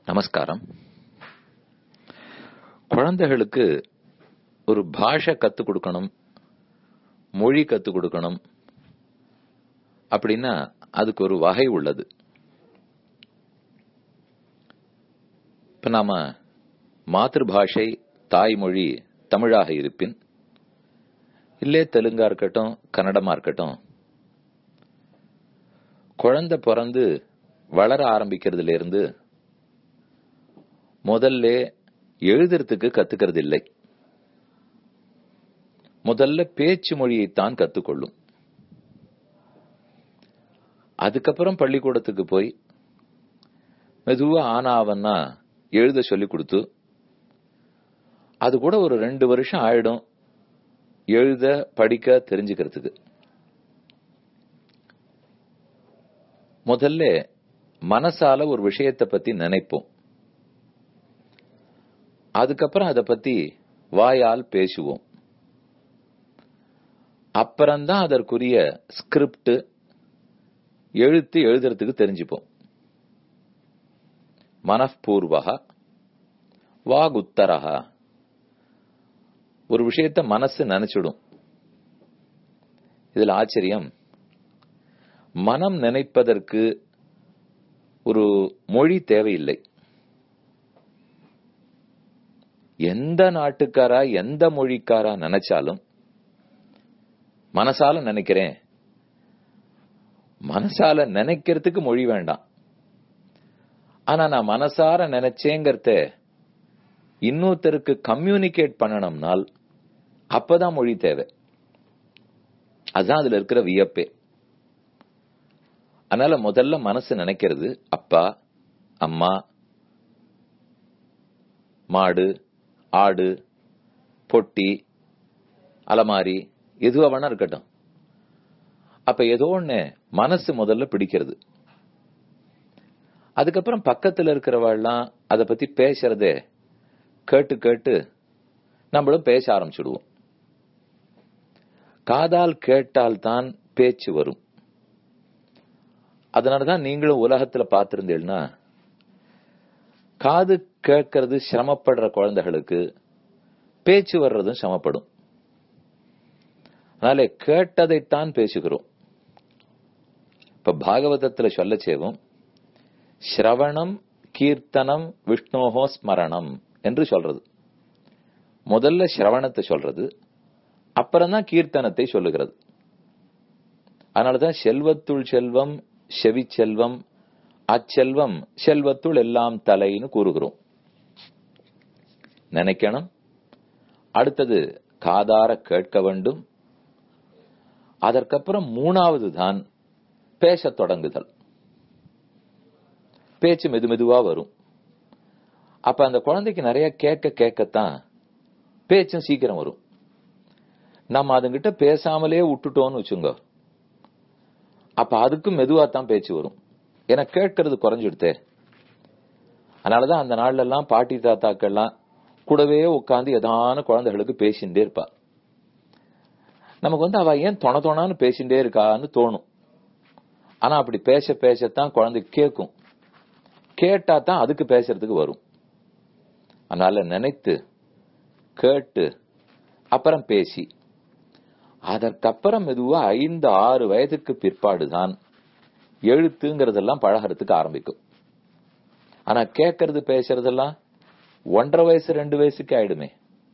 நமஸ்காரம் குழந்தைகளுக்கு ஒரு பாஷை கத்துக் கொடுக்கணும் மொழி கத்துக் கொடுக்கணும் அப்படின்னா அதுக்கு ஒரு வகை உள்ளது இப்ப நாம மாத்திருபாஷை தாய்மொழி தமிழாக இருப்பின் இல்லே தெலுங்கா இருக்கட்டும் கன்னடமா இருக்கட்டும் குழந்தை பிறந்து வளர ஆரம்பிக்கிறதுல இருந்து முதல்ல எழுதுறதுக்கு கத்துக்கிறது இல்லை முதல்ல பேச்சு மொழியைத்தான் கத்துக்கொள்ளும் அதுக்கப்புறம் பள்ளிக்கூடத்துக்கு போய் மெதுவா ஆனாவன்னா எழுத சொல்லி கொடுத்து அது கூட ஒரு ரெண்டு வருஷம் ஆயிடும் எழுத படிக்க தெரிஞ்சுக்கிறதுக்கு முதல்ல மனசால ஒரு விஷயத்தை பத்தி நினைப்போம் அதுக்கப்புறம் அதை பத்தி வாயால் பேசுவோம் அப்புறம்தான் அதற்குரிய ஸ்கிரிப்ட் எழுத்து எழுதுறதுக்கு தெரிஞ்சுப்போம் மனப்பூர்வகா வாகுத்தரகா ஒரு விஷயத்த மனசு நினைச்சிடும் இதுல ஆச்சரியம் மனம் நினைப்பதற்கு ஒரு மொழி தேவையில்லை எந்த நாட்டுக்காரா எந்த மொழிக்காரா நினைச்சாலும் மனசால நினைக்கிறேன் மனசால நினைக்கிறதுக்கு மொழி வேண்டாம் ஆனா நான் மனசார நினைச்சேங்கிறத இன்னொருத்தருக்கு கம்யூனிகேட் பண்ணணும்னால் அப்பதான் மொழி தேவை அதுதான் அதுல இருக்கிற வியப்பே அதனால முதல்ல மனசு நினைக்கிறது அப்பா அம்மா மாடு ஆடு பொட்டி அலமாரி எதுவா வேணா இருக்கட்டும் அப்ப ஏதோ ஒண்ணு மனசு முதல்ல பிடிக்கிறது அதுக்கப்புறம் பக்கத்துல இருக்கிறவாள்லாம் அதை பத்தி பேசுறதே கேட்டு கேட்டு நம்மளும் பேச ஆரம்பிச்சுடுவோம் காதால் கேட்டால்தான் பேச்சு வரும் அதனாலதான் நீங்களும் உலகத்துல பார்த்திருந்தீங்கன்னா காது கேட்கறது சிரமப்படுற குழந்தைகளுக்கு பேச்சு வர்றதும் சிரமப்படும் அதனால கேட்டதைத்தான் பேசுகிறோம் இப்ப பாகவதத்துல சொல்ல சேவும் ஸ்ரவணம் கீர்த்தனம் விஷ்ணோஹோ ஸ்மரணம் என்று சொல்றது முதல்ல சிரவணத்தை சொல்றது அப்புறம்தான் கீர்த்தனத்தை சொல்லுகிறது அதனாலதான் செல்வத்துள் செல்வம் செவி செல்வம் அச்செல்வம் செல்வத்துள் எல்லாம் தலைன்னு கூறுகிறோம் நினைக்கணும் அடுத்தது காதார கேட்க வேண்டும் அதற்கப்புறம் மூணாவது தான் பேச தொடங்குதல் பேச்சு மெது மெதுவா வரும் அப்ப அந்த குழந்தைக்கு நிறைய கேட்க கேட்கத்தான் பேச்சும் சீக்கிரம் வரும் நம்ம அதுங்கிட்ட பேசாமலே விட்டுட்டோம்னு வச்சுங்க அப்ப அதுக்கும் மெதுவா தான் பேச்சு வரும் ஏன்னா கேட்கறது குறைஞ்சிடுத்தே அதனாலதான் அந்த நாள்ல எல்லாம் பாட்டி தாத்தாக்கள்லாம் கூடவே உட்காந்து எதான குழந்தைகளுக்கு பேசிட்டே இருப்பா நமக்கு வந்து அவ ஏன் தொண தொணான்னு பேசிட்டே இருக்கான்னு தோணும் ஆனா அப்படி பேச பேசத்தான் குழந்தை கேட்கும் கேட்டா தான் அதுக்கு பேசுறதுக்கு வரும் அதனால நினைத்து கேட்டு அப்புறம் பேசி அதற்கப்புறம் மெதுவா ஐந்து ஆறு வயதுக்கு பிற்பாடுதான் எழுத்துங்கிறதெல்லாம் பழகிறதுக்கு ஆரம்பிக்கும் ஆனா கேட்கறது பேசுறதெல்லாம் ஒன்றரை வயசு ரெண்டு வயசுக்கு ஆயிடுமே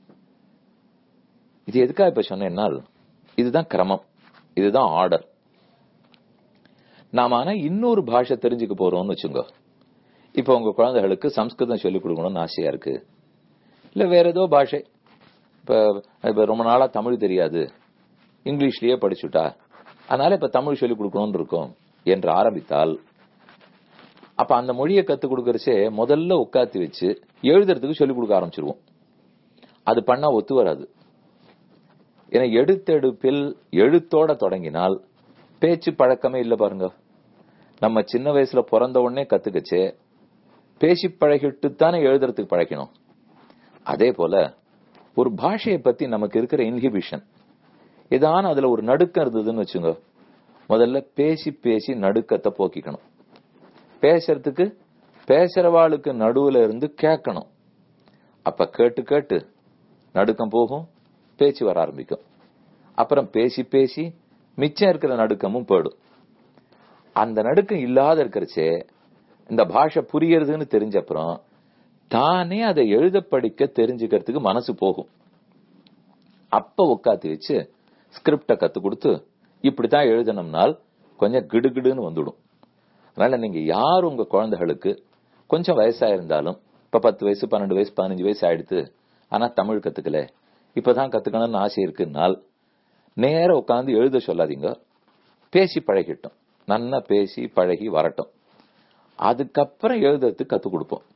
இது எதுக்கா இப்ப சொன்னேன்னா இதுதான் கிரமம் இதுதான் ஆர்டர் நாம ஆனா இன்னொரு பாஷை தெரிஞ்சுக்க போறோம்னு வச்சுங்க இப்ப உங்க குழந்தைகளுக்கு சம்ஸ்கிருதம் சொல்லிக் கொடுக்கணும்னு ஆசையா இருக்கு இல்ல வேற ஏதோ பாஷை இப்ப இப்ப ரொம்ப நாளா தமிழ் தெரியாது இங்கிலீஷ்லயே படிச்சுட்டா அதனால இப்ப தமிழ் சொல்லிக் கொடுக்கணும்னு இருக்கும் என்று ஆரம்பித்தால் அப்ப அந்த மொழியை கத்துக் கொடுக்கறச்சே முதல்ல உட்காத்தி வச்சு எழுதுறதுக்கு சொல்லிக் கொடுக்க ஆரம்பிச்சிருவோம் அது பண்ணா ஒத்து வராது ஏன்னா எடுத்தெடுப்பில் எழுத்தோட தொடங்கினால் பேச்சு பழக்கமே இல்ல பாருங்க நம்ம சின்ன வயசுல பிறந்த உடனே கத்துக்கச்சே பேசி பழகிட்டு தானே எழுதுறதுக்கு பழக்கணும் அதே போல ஒரு பாஷையை பத்தி நமக்கு இருக்கிற இன்ஹிபிஷன் ஏதான அதுல ஒரு நடுக்கம் இருந்ததுன்னு வச்சுங்க முதல்ல பேசி பேசி நடுக்கத்தை போக்கிக்கணும் பேசுறதுக்கு பேசுறவாளுக்கு நடுவுல இருந்து கேட்கணும் அப்ப கேட்டு கேட்டு நடுக்கம் போகும் பேச்சு வர ஆரம்பிக்கும் அப்புறம் பேசி பேசி மிச்சம் இருக்கிற நடுக்கமும் போயிடும் அந்த நடுக்கம் இல்லாத இருக்கிறச்சே இந்த பாஷை புரியறதுன்னு தெரிஞ்ச அப்புறம் தானே அதை எழுத படிக்க தெரிஞ்சுக்கிறதுக்கு மனசு போகும் அப்ப உட்காந்து வச்சு ஸ்கிரிப்ட கத்து கொடுத்து இப்படித்தான் எழுதணும்னால் கொஞ்சம் கிடுகிடுன்னு வந்துடும் அதனால நீங்க யார் உங்க குழந்தைகளுக்கு கொஞ்சம் வயசா இருந்தாலும் இப்ப பத்து வயசு பன்னெண்டு வயசு பதினஞ்சு வயசு ஆயிடுத்து ஆனா தமிழ் கத்துக்கல இப்பதான் கத்துக்கணும்னு ஆசை இருக்குன்னால் நேர உட்காந்து எழுத சொல்லாதீங்க பேசி பழகிட்டோம் நன்னா பேசி பழகி வரட்டும் அதுக்கப்புறம் எழுதுறதுக்கு கத்து கொடுப்போம்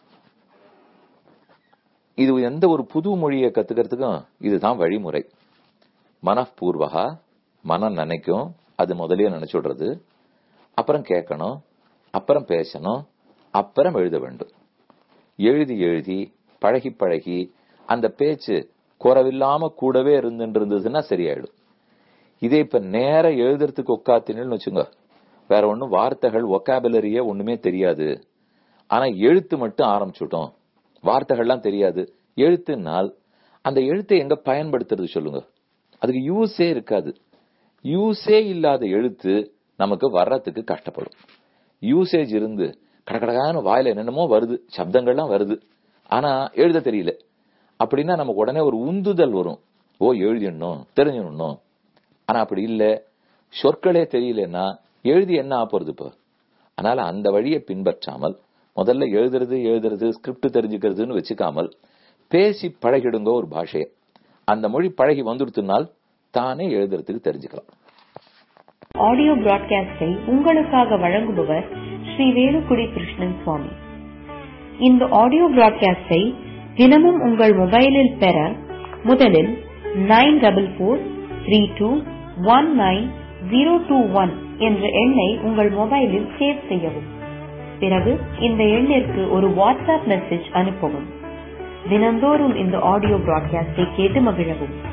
இது எந்த ஒரு புது மொழியை கத்துக்கிறதுக்கும் இதுதான் வழிமுறை மனப்பூர்வகா மனம் நினைக்கும் அது முதலே நினைச்சுடுறது அப்புறம் கேட்கணும் அப்புறம் பேசணும் அப்புறம் எழுத வேண்டும் எழுதி எழுதி பழகி பழகி அந்த பேச்சு குறவில்லாம கூடவே இருந்துட்டு இருந்ததுன்னா சரியாயிடும் இதே இப்ப நேர எழுதுறதுக்கு உட்காத்தினு வச்சுங்க வேற ஒண்ணும் வார்த்தைகள் ஒக்காபுலரியே ஒண்ணுமே தெரியாது ஆனா எழுத்து மட்டும் ஆரம்பிச்சுட்டோம் வார்த்தைகள்லாம் தெரியாது எழுத்துனால் அந்த எழுத்தை எங்க பயன்படுத்துறது சொல்லுங்க அதுக்கு யூஸே இருக்காது யூஸே இல்லாத எழுத்து நமக்கு வர்றதுக்கு கஷ்டப்படும் யூசேஜ் இருந்து கடகடகான வாயில என்னென்னமோ வருது சப்தங்கள்லாம் வருது ஆனா எழுத தெரியல அப்படின்னா நமக்கு உடனே ஒரு உந்துதல் வரும் ஓ எழுதிடணும் தெரிஞ்சிடணும் ஆனா அப்படி இல்ல சொற்களே தெரியலன்னா எழுதி என்ன ஆப்போறது இப்போ அதனால அந்த வழியை பின்பற்றாமல் முதல்ல எழுதுறது எழுதுறது ஸ்கிரிப்ட் தெரிஞ்சுக்கிறதுன்னு வச்சுக்காமல் பேசி பழகிடுங்க ஒரு பாஷையை அந்த மொழி பழகி வந்துடுத்துனால் தானே எழுதுறதுக்கு தெரிஞ்சுக்கலாம் ஆடியோ பிராட்காஸ்டை உங்களுக்காக வழங்குபவர் ஸ்ரீ வேலுக்குடி கிருஷ்ணன் சுவாமி இந்த ஆடியோ பிராட்காஸ்டை தினமும் உங்கள் மொபைலில் பெற முதலில் nine double four three two one nine zero two one என்ற எண்ணை உங்கள் மொபைலில் சேவ் செய்யவும் பிறகு இந்த எண்ணிற்கு ஒரு வாட்ஸ்அப் மெசேஜ் அனுப்பவும் தினந்தோறும் இந்த ஆடியோ பிராட்காஸ்டை கேட்டு மகிழவும்